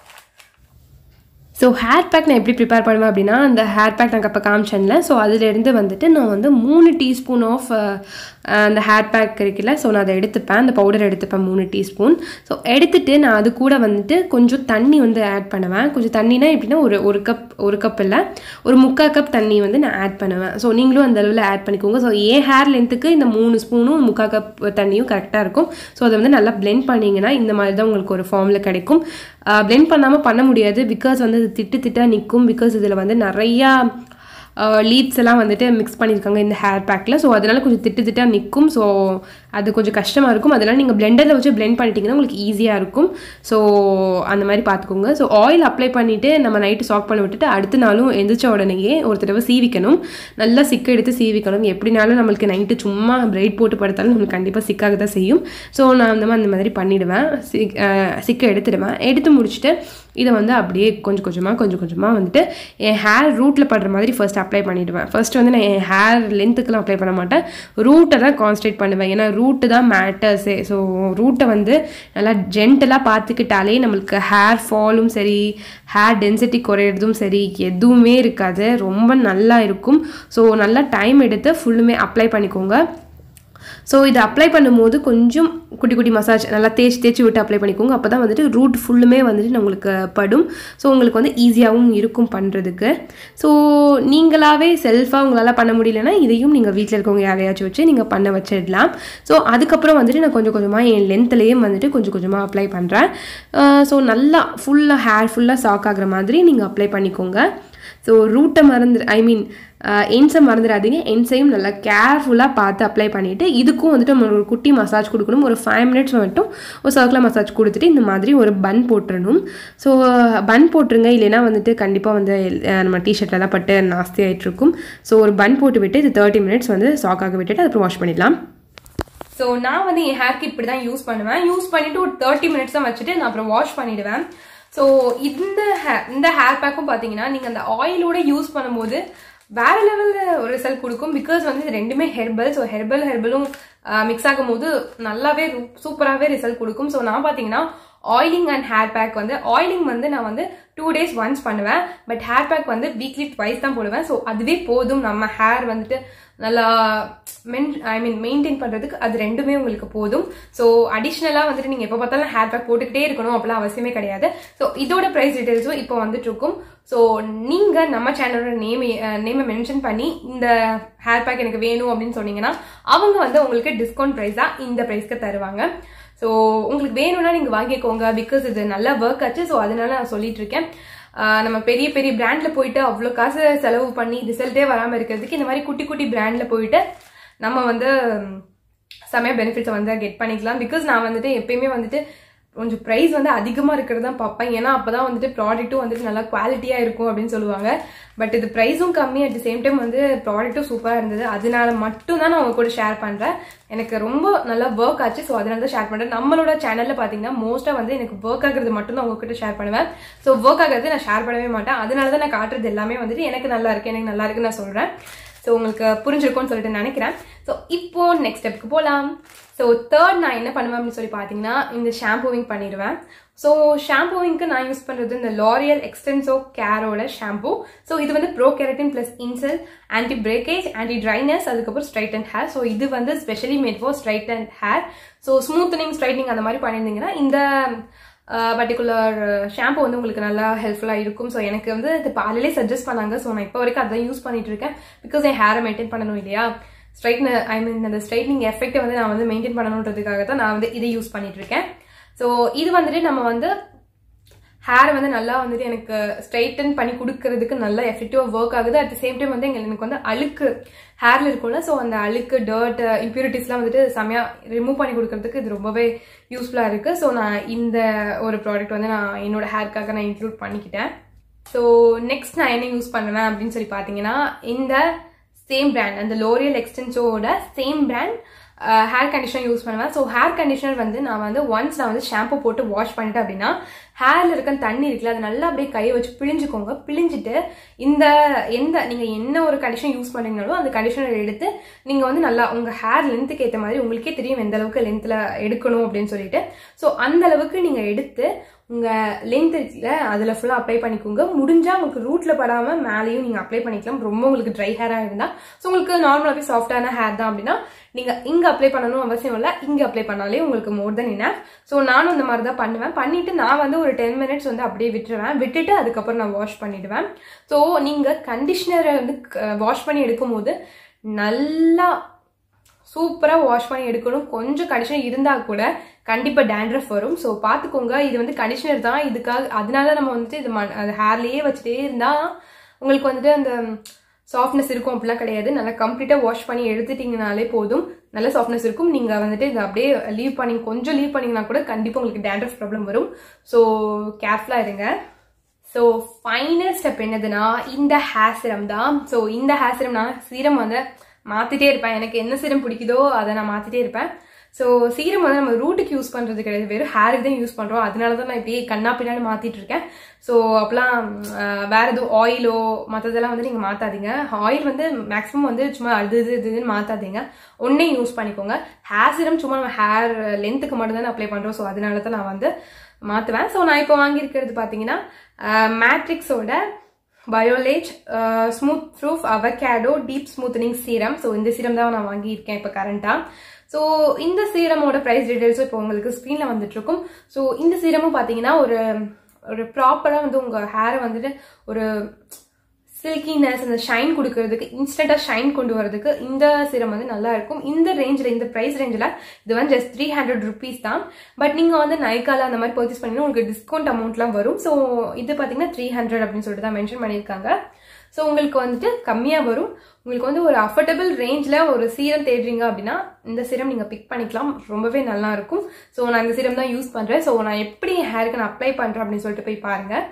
S2: ஸோ ஹேர் பேக் நான் எப்படி ப்ரிப்பேர் பண்ணுவேன் அப்படின்னா அந்த ஹேர் பேக் நான் அப்போ காமிச்சேன்ல ஸோ அதிலேருந்து வந்துட்டு நான் வந்து மூணு டீஸ்பூன் ஆஃப் அந்த ஹேர் பேக் இருக்குல்ல ஸோ நான் அதை எடுத்துப்பேன் அந்த பவுடர் எடுத்துப்பேன் மூணு டீஸ்பூன் ஸோ எடுத்துட்டு நான் அது கூட வந்துட்டு கொஞ்சம் தண்ணி வந்து ஆட் பண்ணுவேன் கொஞ்சம் தண்ணினா எப்படின்னா ஒரு ஒரு கப் ஒரு கப் இல்லை ஒரு முக்கால் கப் தண்ணி வந்து நான் ஆட் பண்ணுவேன் ஸோ நீங்களும் அந்த அளவில் ஆட் பண்ணிக்கோங்க ஸோ ஏன் ஹேர் லென்த்துக்கு இந்த மூணு ஸ்பூனும் முக்கால் கப் தண்ணியும் கரெக்டாக இருக்கும் ஸோ அதை வந்து நல்லா பிளெண்ட் பண்ணிங்கன்னா இந்த மாதிரி தான் உங்களுக்கு ஒரு ஃபார்மில் கிடைக்கும் பிளெண்ட் பண்ணாமல் பண்ண முடியாது பிகாஸ் வந்து அது திட்டு திட்டாக நிற்கும் பிகாஸ் இதில் வந்து நிறையா லீவ்ஸ் எல்லாம் வந்துட்டு மிக்ஸ் பண்ணியிருக்காங்க இந்த ஹேர் பேக்கில் ஸோ அதனால கொஞ்சம் திட்டு திட்டாக நிற்கும் ஸோ அது கொஞ்சம் கஷ்டமாக இருக்கும் அதனால் நீங்கள் பிளெண்டரில் வச்சு பிளெண்ட் பண்ணிட்டீங்கன்னா உங்களுக்கு ஈஸியாக இருக்கும் ஸோ அந்த மாதிரி பார்த்துக்கோங்க ஸோ ஆயில் அப்ளை பண்ணிவிட்டு நம்ம நைட்டு சாக் பண்ண விட்டுட்டு அடுத்த நாளும் எந்திரிச்ச உடனேயே ஒரு தடவை சீவிக்கணும் நல்லா சிக்க எடுத்து சீவிக்கணும் எப்படினாலும் நம்மளுக்கு நைட்டு சும்மா பிரைட் போட்டு படுத்தாலும் நம்மளுக்கு கண்டிப்பாக சிக்காக தான் செய்யும் ஸோ நான் அந்த மாதிரி அந்த மாதிரி பண்ணிவிடுவேன் சிக் சிக்க எடுத்துடுவேன் எடுத்து முடிச்சுட்டு இதை வந்து அப்படியே கொஞ்சம் கொஞ்சமாக கொஞ்சம் கொஞ்சமாக வந்துட்டு என் ஹேர் ரூட்டில் படுற மாதிரி ஃபர்ஸ்ட் அப்ளை பண்ணிவிடுவேன் ஃபர்ஸ்ட் வந்து நான் என் ஹேர் லென்த்துக்கெலாம் அப்ளை பண்ண மாட்டேன் ரூட்டை தான் கான்சன்ட்ரேட் பண்ணுவேன் ஏன்னா ரூட்டு தான் மேட்டர்ஸே ஸோ ரூட்டை வந்து நல்லா ஜென்டலாக பார்த்துக்கிட்டாலே நம்மளுக்கு ஹேர் ஃபாலும் சரி ஹேர் டென்சிட்டி குறையிறதும் சரி எதுவுமே இருக்காது ரொம்ப நல்லா இருக்கும் ஸோ நல்லா டைம் எடுத்து ஃபுல்லுமே அப்ளை பண்ணிக்கோங்க ஸோ இதை அப்ளை பண்ணும்போது கொஞ்சம் குட்டி குட்டி மசாஜ் நல்லா தேய்ச்சி தேய்ச்சி விட்டு அப்ளை பண்ணிக்கோங்க அப்போ தான் வந்துட்டு ரூட் ஃபுல்லுமே வந்துட்டு உங்களுக்கு படும் ஸோ உங்களுக்கு வந்து ஈஸியாகவும் இருக்கும் பண்ணுறதுக்கு ஸோ நீங்களாகவே செல்ஃபாக உங்களால் பண்ண முடியலன்னா இதையும் நீங்கள் வீட்டில் இருக்கவங்க யாரையாச்சும் வச்சு நீங்கள் பண்ண வச்சிடலாம் ஸோ அதுக்கப்புறம் வந்துட்டு நான் கொஞ்சம் கொஞ்சமாக என் லென்த்லேயே வந்துட்டு கொஞ்சம் கொஞ்சமாக அப்ளை பண்ணுறேன் ஸோ நல்லா ஃபுல்லாக ஹேர் ஃபுல்லாக சாக் ஆகுற மாதிரி நீங்கள் அப்ளை பண்ணிக்கோங்க ஸோ ரூட்டை மறந்து ஐ மீன் என்ஸை மறந்துடாதீங்க என்ஸையும் நல்லா கேர்ஃபுல்லாக பார்த்து அப்ளை பண்ணிவிட்டு இதுக்கும் வந்துட்டு நம்ம ஒரு குட்டி மசாஜ் கொடுக்கணும் ஒரு ஃபைவ் மினிட்ஸ் மட்டும் ஒரு சர்க்கிளாக மசாஜ் கொடுத்துட்டு இந்த மாதிரி ஒரு பன் போட்டுறணும் ஸோ பன் போட்டுருங்க இல்லைன்னா வந்துட்டு கண்டிப்பாக வந்து அஹ், நம்ம டிஷர்ட்லலாம் பட்டு நாஸ்தி ஆகிட்டு இருக்கும் ஸோ ஒரு பன் போட்டு விட்டு இது தேர்ட்டி மினிட்ஸ் வந்து சாக்காக விட்டுட்டு அதுக்கப்புறம் வாஷ் பண்ணிடலாம்
S1: ஸோ நான் வந்து என் ஹேர்க்கு இப்படி தான் யூஸ் பண்ணுவேன் யூஸ் பண்ணிட்டு ஒரு தேர்ட்டி மினிட்ஸ் தான் வச்சுட்டு நான் அப்புறம் வாஷ் பண்ணிடுவேன் ஸோ இந்த hair இந்த ஹேர் பேக்கும் பார்த்தீங்கன்னா நீங்கள் அந்த ஆயிலோட யூஸ் பண்ணும்போது வேற லெவலில் ஒரு ரிசல்ட் கொடுக்கும் பிகாஸ் வந்து இது ரெண்டுமே ஹெர்பல் ஸோ ஹெர்பல் ஹெர்பலும் மிக்ஸ் ஆகும்போது நல்லாவே சூப்பராகவே ரிசல்ட் கொடுக்கும் ஸோ நான் பார்த்தீங்கன்னா ஆயிலிங் அண்ட் ஹேர் பேக் வந்து ஆயிலிங் வந்து நான் வந்து டூ டேஸ் ஒன்ஸ் பண்ணுவேன் பட் ஹேர் பேக் வந்து வீக்லி ட்வைஸ் தான் போடுவேன் ஸோ அதுவே போதும் நம்ம ஹேர் வந்துட்டு நல்லா மென் ஐ மீன் மெயின்டைன் பண்ணுறதுக்கு அது ரெண்டுமே உங்களுக்கு போதும் ஸோ அடிஷ்னலாக வந்துட்டு நீங்கள் எப்போ பார்த்தாலும் ஹேர் பேக் போட்டுக்கிட்டே இருக்கணும் அப்படிலாம் அவசியமே கிடையாது ஸோ இதோட ப்ரைஸ் டீட்டெயில்ஸும் இப்போ வந்துட்டு இருக்கும் ஸோ நீங்கள் நம்ம சேனலோட நேம் நேமை மென்ஷன் பண்ணி இந்த ஹேர் பேக் எனக்கு வேணும் அப்படின்னு சொன்னீங்கன்னா அவங்க வந்து உங்களுக்கு டிஸ்கவுண்ட் ப்ரைஸாக இந்த ப்ரைஸ்க்கு தருவாங்க ஸோ உங்களுக்கு வேணும்னா நீங்கள் வாங்கிக்கோங்க பிகாஸ் இது நல்லா ஒர்க் ஆச்சு ஸோ அதனால நான் சொல்லிட்டு இருக்கேன் ஆஹ் நம்ம பெரிய பெரிய பிராண்ட்ல போயிட்டு அவ்வளோ காசு செலவு பண்ணி ரிசல்ட்டே வராமல் இருக்கிறதுக்கு இந்த மாதிரி குட்டி குட்டி பிராண்ட்ல போயிட்டு நம்ம வந்து ம், செமையா பெனிஃபிட்ஸை வந்து கெட் பண்ணிக்கலாம் பிகாஸ் நான் வந்துட்டு எப்பயுமே வந்துட்டு கொஞ்சம் ப்ரைஸ் வந்து அதிகமாக இருக்கிறது தான் பார்ப்பேன் ஏன்னா அப்போ தான் வந்துட்டு ப்ராடக்ட்டும் வந்துட்டு நல்லா குவாலிட்டியாக இருக்கும் அப்படின்னு சொல்லுவாங்க பட் இது ப்ரைஸும் கம்மி அட் தி சேம் டைம் வந்து ப்ராடக்ட்டும் சூப்பராக இருந்தது அதனால மட்டும் தான் நான் உங்க கூட ஷேர் பண்ணுறேன் எனக்கு ரொம்ப நல்லா ஒர்க் ஆச்சு ஸோ அதனால தான் ஷேர் பண்ணுறேன் நம்மளோட சேனலில் பார்த்தீங்கன்னா மோஸ்ட்டாக வந்து எனக்கு ஒர்க் ஆகுறது மட்டும் தான் உங்ககிட்ட ஷேர் பண்ணுவேன் ஸோ ஒர்க் ஆகிறது நான் ஷேர் பண்ணவே மாட்டேன் அதனால தான் நான் காட்டுறது எல்லாமே வந்துட்டு எனக்கு நல்லா இருக்கு எனக்கு நல்லா இருக்குன்னு நான் சொல்கிறேன் ஸோ உங்களுக்கு புரிஞ்சிருக்கும்னு சொல்லிட்டு நினைக்கிறேன் ஸோ இப்போ நெக்ஸ்ட் ஸ்டெப்புக்கு போகலாம் ஸோ தேர்ட் நான் என்ன பண்ணுவேன் அப்படின்னு சொல்லி பார்த்தீங்கன்னா இந்த ஷாம்பூவிங் பண்ணிடுவேன் ஸோ ஷாம்பூவிங்க்கு நான் யூஸ் பண்ணுறது இந்த லாரியல் எக்ஸ்டென்சோ கேரோட ஷாம்பூ ஸோ இது வந்து pro keratin plus incell anti breakage anti dryness அதுக்கப்புறம் ஸ்ட்ரைட் அண்ட் ஹேர் ஸோ இது வந்து specially made for straightened hair so smoothening straightening அந்த மாதிரி பண்ணியிருந்தீங்கன்னா இந்த பர்டிகுலர் ஷாம்பு வந்து உங்களுக்கு நல்லா ஹெல்ப்ஃபுல்லாக இருக்கும் ஸோ எனக்கு வந்து இது பாலிலே சஜஸ்ட் பண்ணாங்க ஸோ நான் இப்போ வரைக்கும் அதான் யூஸ் பண்ணிட்டு இருக்கேன் பிகாஸ் என் ஹேரை மெயின்டைன் பண்ணணும் இல்லையா ஸ்ட்ரைட்ன ஐ மீன் அந்த ஸ்ட்ரைட்னிங் எஃபெக்ட்டை வந்து நான் வந்து மெயின்டைன் பண்ணணுன்றதுக்காக தான் நான் வந்து இதை யூஸ் பண்ணிட்டு இருக்கேன் ஸோ இது வந்துட்டு நம்ம வந்து ஹேர் வந்து நல்லா வந்துட்டு எனக்கு ஸ்ட்ரைட்டன் பண்ணி கொடுக்கறதுக்கு நல்லா எஃபெக்டிவாக ஒர்க் ஆகுது அட் த சேம் டைம் வந்து எங்களுக்கு எனக்கு வந்து அழுக்கு ஹேர்ல இருக்கும்ல ஸோ அந்த அழுக்கு டர்ட் இம்ப்யூரிட்டிஸ்லாம் வந்துட்டு செமையா ரிமூவ் பண்ணி கொடுக்கறதுக்கு இது ரொம்பவே யூஸ்ஃபுல்லாக இருக்கு ஸோ நான் இந்த ஒரு ப்ராடக்ட் வந்து நான் என்னோட ஹேர்க்காக நான் இன்க்ளூட் பண்ணிக்கிட்டேன் ஸோ நெக்ஸ்ட் நான் என்ன யூஸ் பண்ணுவேன் அப்படின்னு சொல்லி பார்த்தீங்கன்னா இந்த சேம் பிராண்ட் அந்த லோரியல் எக்ஸ்டென்ஸோட same brand hair conditioner use பண்ணுவேன் ஸோ ஹேர் கண்டிஷனர் வந்து நான் வந்து ஒன்ஸ் நான் வந்து ஷாம்பு போட்டு வாஷ் பண்ணிட்டேன் அப்படின்னா ஹேர்ல இருக்க தண்ணி இருக்குல்ல அது நல்லா அப்படியே கையை வச்சு பிழிஞ்சுக்கோங்க பிழிஞ்சிட்டு இந்த எந்த நீங்க என்ன ஒரு கண்டிஷன் யூஸ் பண்றீங்களோ அந்த கண்டிஷனர் எடுத்து நீங்க வந்து நல்லா உங்க ஹேர் லென்த்துக்கு ஏற்ற மாதிரி உங்களுக்கே தெரியும் எந்த அளவுக்கு லென்த்ல எடுக்கணும் அப்படின்னு சொல்லிட்டு ஸோ அந்த அளவுக்கு நீங்க எடுத்து உங்க லென்த் இருக்குல்ல அதுல ஃபுல்லா அப்ளை பண்ணிக்கோங்க முடிஞ்சா உங்களுக்கு ரூட்ல படாம மேலேயும் நீங்க அப்ளை பண்ணிக்கலாம் ரொம்ப உங்களுக்கு ட்ரை ஹேரா இருந்தா ஸோ உங்களுக்கு நார்மலாகவே சாஃப்டான ஹேர் தான் அப்படின்னா நீங்க இங்க அப்ளை பண்ணணும் அவசியம் இல்லை இங்க அப்ளை பண்ணாலே உங்களுக்கு மோர் தென் என்ன ஸோ நானும் இந்த மாதிரி தான் பண்ணுவேன் பண்ணிட்டு நான் வந்து ஒரு டென் மினிட்ஸ் வந்து அப்படியே விட்டுருவேன் விட்டுட்டு அதுக்கப்புறம் நான் வாஷ் பண்ணிடுவேன் ஸோ நீங்க கண்டிஷனரை வந்து வாஷ் பண்ணி எடுக்கும் போது நல்லா சூப்பராக வாஷ் பண்ணி எடுக்கணும் கொஞ்சம் கண்டிஷனர் இருந்தால் கூட கண்டிப்பாக டேண்ட்ரஃப் வரும் ஸோ பார்த்துக்கோங்க இது வந்து கண்டிஷனர் தான் இதுக்காக அதனால நம்ம வந்துட்டு இது மண் அது ஹேர்லேயே வச்சுட்டே இருந்தால் உங்களுக்கு வந்துட்டு அந்த சாஃப்ட்னஸ் இருக்கும் அப்படிலாம் கிடையாது நல்லா கம்ப்ளீட்டாக வாஷ் பண்ணி எடுத்துட்டீங்கனாலே போதும் நல்ல சாஃப்ட்னஸ் இருக்கும் நீங்கள் வந்துட்டு இதை அப்படியே லீவ் பண்ணி கொஞ்சம் லீவ் பண்ணிங்கன்னா கூட கண்டிப்பாக உங்களுக்கு டேண்ட்ரஃப் ப்ராப்ளம் வரும் ஸோ கேர்ஃபுல்லாக இருங்க ஸோ ஃபைனல் ஸ்டெப் என்னதுன்னா இந்த ஹேர் சிரம் தான் ஸோ இந்த ஹேர் சிரம் நான் சீரம் வந்து மாற்றிட்டே இருப்பேன் எனக்கு என்ன சீரம் பிடிக்குதோ அதை நான் மாற்றிட்டே இருப்பேன் ஸோ சீரம் வந்து நம்ம ரூட்டுக்கு யூஸ் பண்ணுறது கிடையாது வெறும் ஹேருக்கு தான் யூஸ் பண்ணுறோம் அதனால தான் நான் இப்படியே கண்ணா பின்னாடி மாற்றிட்டு இருக்கேன் ஸோ அப்போலாம் அஹ், வேற எதுவும் ஆயிலோ மற்றதெல்லாம் வந்து நீங்கள் மாற்றாதீங்க ஆயில் வந்து மேக்ஸிமம் வந்து சும்மா அது இது இது இதுன்னு மாற்றாதீங்க ஒன்றே யூஸ் பண்ணிக்கோங்க ஹேர் சீரம் சும்மா நம்ம ஹேர் லென்த்துக்கு மட்டும் தான் அப்ளை பண்ணுறோம் ஸோ அதனால தான் நான் வந்து மாற்றுவேன் ஸோ நான் இப்போ வாங்கியிருக்கிறது பார்த்தீங்கன்னா மேட்ரிக்ஸோட Biolage smooth proof avocado deep smoothening serum so இந்த சீரம் தான் நான் வாங்கியிருக்கேன் இப்போ கரண்ட்டாக ஸோ இந்த சீரமோட ப்ரைஸ் டீடைல்ஸும் இப்போ உங்களுக்கு ஸ்க்ரீனில் வந்துட்டு இருக்கும் ஸோ இந்த சீரமும் பார்த்தீங்கன்னா ஒரு ஒரு ப்ராப்பராக வந்து உங்கள் ஹேரை வந்துட்டு ஒரு சில்கினஸ் அந்த ஷைன் கொடுக்கறதுக்கு இன்ஸ்டண்ட்டாக ஷைன் கொண்டு வரதுக்கு இந்த சீரம் வந்து நல்லா இருக்கும் இந்த ரேஞ்சில் இந்த ப்ரைஸ் ரேஞ்சில் இது வந்து ஜஸ்ட் த்ரீ ஹண்ட்ரட் ருபீஸ் தான் பட் நீங்கள் வந்து நைக்கால அந்த மாதிரி பர்ச்சேஸ் பண்ணீங்கன்னா உங்களுக்கு டிஸ்கவுண்ட் அமௌண்ட்லாம் வரும் ஸோ இது பார்த்தீங்கன்னா த்ரீ ஹண்ட்ரட் அப்படின்னு சொல்லிட்டு தான் மென்ஷன் பண்ணியிருக்காங்க ஸோ உங்களுக்கு வந்துட்டு கம்மியாக வரும் உங்களுக்கு வந்து ஒரு அஃபோர்டபுள் ரேஞ்சில் ஒரு சீரம் தேடுறீங்க அப்படின்னா இந்த சீரம் நீங்கள் பிக் பண்ணிக்கலாம் ரொம்பவே நல்லா இருக்கும் ஸோ நான் இந்த சீரம் தான் யூஸ் பண்ணுறேன் ஸோ நான் எப்படி என் ஹேருக்கு நான் அப்ளை பண்ணுறேன் அப்படின்னு சொல்லிட்டு போய் பாருங்கள்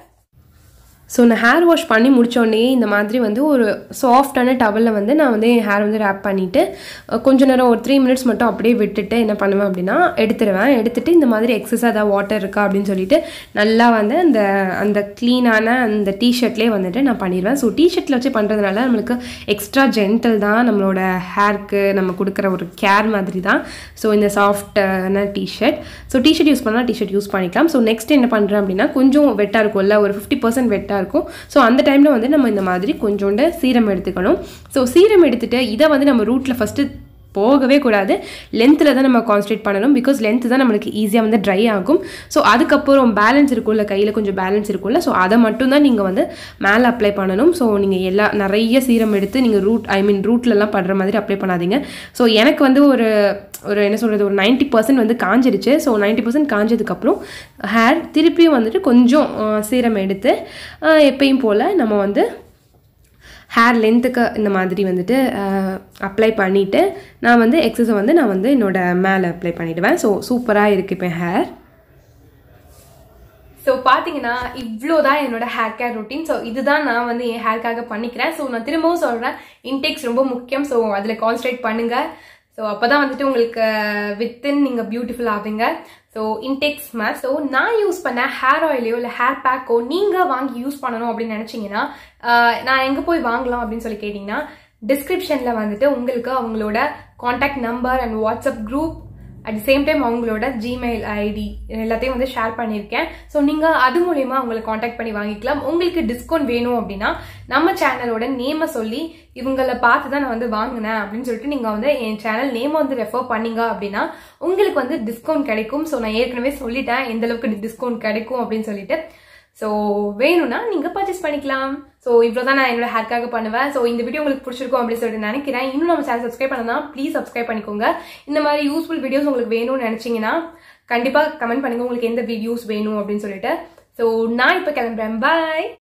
S2: ஸோ நான் ஹேர் வாஷ் பண்ணி முடிச்சோடனே இந்த மாதிரி வந்து ஒரு சாஃப்டான டவலில் வந்து நான் வந்து என் ஹேர் வந்து ரேப் பண்ணிவிட்டு கொஞ்ச நேரம் ஒரு த்ரீ மினிட்ஸ் மட்டும் அப்படியே விட்டுட்டு என்ன பண்ணுவேன் அப்படின்னா எடுத்துருவேன் எடுத்துட்டு இந்த மாதிரி எக்ஸஸாக ஏதாவது வாட்டர் இருக்கா அப்படின்னு சொல்லிட்டு நல்லா வந்து அந்த அந்த க்ளீனான அந்த டிஷர்ட்லேயே வந்துட்டு நான் பண்ணிடுவேன் ஸோ டிஷர்ட்டில் வச்சு பண்ணுறதுனால நம்மளுக்கு எக்ஸ்ட்ரா ஜென்டல் தான் நம்மளோட ஹேருக்கு நம்ம கொடுக்குற ஒரு கேர் மாதிரி தான் ஸோ இந்த சாஃப்டான டிஷர்ட் ஸோ டிஷர்ட் யூஸ் பண்ணால் டிஷர்ட் யூஸ் பண்ணிக்கலாம் ஸோ நெக்ஸ்ட் என்ன பண்ணுறேன் அப்படின்னா கொஞ்சம் வெட்டாக இருக்கும்ல ஒரு ஃபிஃப்டி பர்சன்ட் வெட்டாக இருக்கும் ஸோ அந்த டைமில் வந்து நம்ம இந்த மாதிரி கொஞ்சோண்டு சீரம் எடுத்துக்கணும் ஸோ சீரம் எடுத்துட்டு இதை வந்து நம்ம ரூட்டில் ஃபஸ்ட்டு போகவே கூடாது லென்த்தில் தான் நம்ம கான்சன்ட்ரேட் பண்ணணும் பிகாஸ் லென்த்து தான் நம்மளுக்கு ஈஸியாக வந்து ட்ரை ஆகும் ஸோ அதுக்கப்புறம் பேலன்ஸ் இருக்கும்ல கையில் கொஞ்சம் பேலன்ஸ் இருக்கும்ல ஸோ அதை மட்டும் தான் நீங்கள் வந்து மேலே அப்ளை பண்ணணும் ஸோ நீங்கள் எல்லா நிறைய சீரம் எடுத்து நீங்கள் ரூட் ஐ மீன் ரூட்லலாம் படுற மாதிரி அப்ளை பண்ணாதீங்க ஸோ எனக்கு வந்து ஒரு ஒரு என்ன சொல்கிறது ஒரு நைன்ட்டி பர்சன்ட் வந்து காஞ்சிருச்சு ஸோ நைன்ட்டி பர்சன்ட் காஞ்சதுக்கப்புறம் ஹேர் திருப்பியும் வந்துட்டு கொஞ்சம் அஹ், சீரம் எடுத்து அஹ், எப்பயும் போல் நம்ம வந்து ஹேர் லென்த்துக்கு இந்த மாதிரி வந்துட்டு அப்ளை பண்ணிவிட்டு நான் வந்து எக்ஸஸை வந்து நான் வந்து என்னோட மேலே அப்ளை பண்ணிவிடுவேன் ஸோ சூப்பராக இருக்குது இப்போ ஹேர்
S1: ஸோ பார்த்தீங்கன்னா இவ்வளோதான் என்னோட ஹேர் கேர் ரொட்டீன் ஸோ இதுதான் நான் வந்து என் ஹேர்க்காக பண்ணிக்கிறேன் ஸோ நான் திரும்பவும் சொல்கிறேன் இன்டேக்ஸ் ரொம்ப முக்கியம் ஸோ அதில் கான்சன்ட்ரேட் பண்ணுங்க ஸோ அப்போ தான் வந்துட்டு உங்களுக்கு வித்தின் நீங்கள் பியூட்டிஃபுல் ஆவீங்க ஸோ இன்டேக்ஸ் மேத் ஸோ நான் யூஸ் பண்ண ஹேர் ஆயிலையோ இல்லை ஹேர் பேக்கோ நீங்கள் வாங்கி யூஸ் பண்ணணும் அப்படின்னு நினச்சிங்கன்னா ஆஹ், நான் எங்கே போய் வாங்கலாம் அப்படின்னு சொல்லி கேட்டிங்கன்னா டிஸ்கிரிப்ஷனில் வந்துட்டு உங்களுக்கு அவங்களோட contact number and WhatsApp group at the same time அவங்களோட ஜிமெயில் ஐடி எல்லாத்தையும் வந்து ஷேர் பண்ணியிருக்கேன் ஸோ நீங்கள் அது மூலயமா அவங்களை காண்டாக்ட் பண்ணி வாங்கிக்கலாம் உங்களுக்கு டிஸ்கவுண்ட் வேணும் அப்படின்னா நம்ம சேனலோட நேமை சொல்லி இவங்களை பார்த்து தான் நான் வந்து வாங்கினேன் அப்படின்னு சொல்லிட்டு நீங்கள் வந்து என் சேனல் நேமை வந்து ரெஃபர் பண்ணீங்க அப்படின்னா உங்களுக்கு வந்து டிஸ்கவுண்ட் கிடைக்கும் ஸோ நான் ஏற்கனவே சொல்லிட்டேன் எந்த அளவுக்கு டிஸ்கவுண்ட் கிடைக்கும் அப்படின்னு சொல்லிட்டு ஸோ வேணும்னா நீங்கள் பர்ச்சேஸ் பண்ணிக்கலாம் ஸோ இவ்வளோ தான் நான் என்னோட ஹேர்க்காக பண்ணுவேன் ஸோ இந்த வீடியோ உங்களுக்கு பிடிச்சிருக்கும் அப்படின்னு சொல்லிட்டு நினைக்கிறேன் இன்னும் நம்ம சேனல் சப்ஸ்கிரைப் பண்ணலாம் ப்ளீஸ் சப்ஸ்கிரைப் பண்ணிக்கோங்க இந்த மாதிரி யூஸ்ஃபுல் வீடியோஸ் உங்களுக்கு வேணும்னு நினச்சிங்கன்னா கண்டிப்பாக கமெண்ட் பண்ணுங்க உங்களுக்கு எந்த வீடியோஸ் வேணும் அப்படின்னு சொல்லிட்டு ஸோ நான் இப்போ கிளம்புறேன் பாய்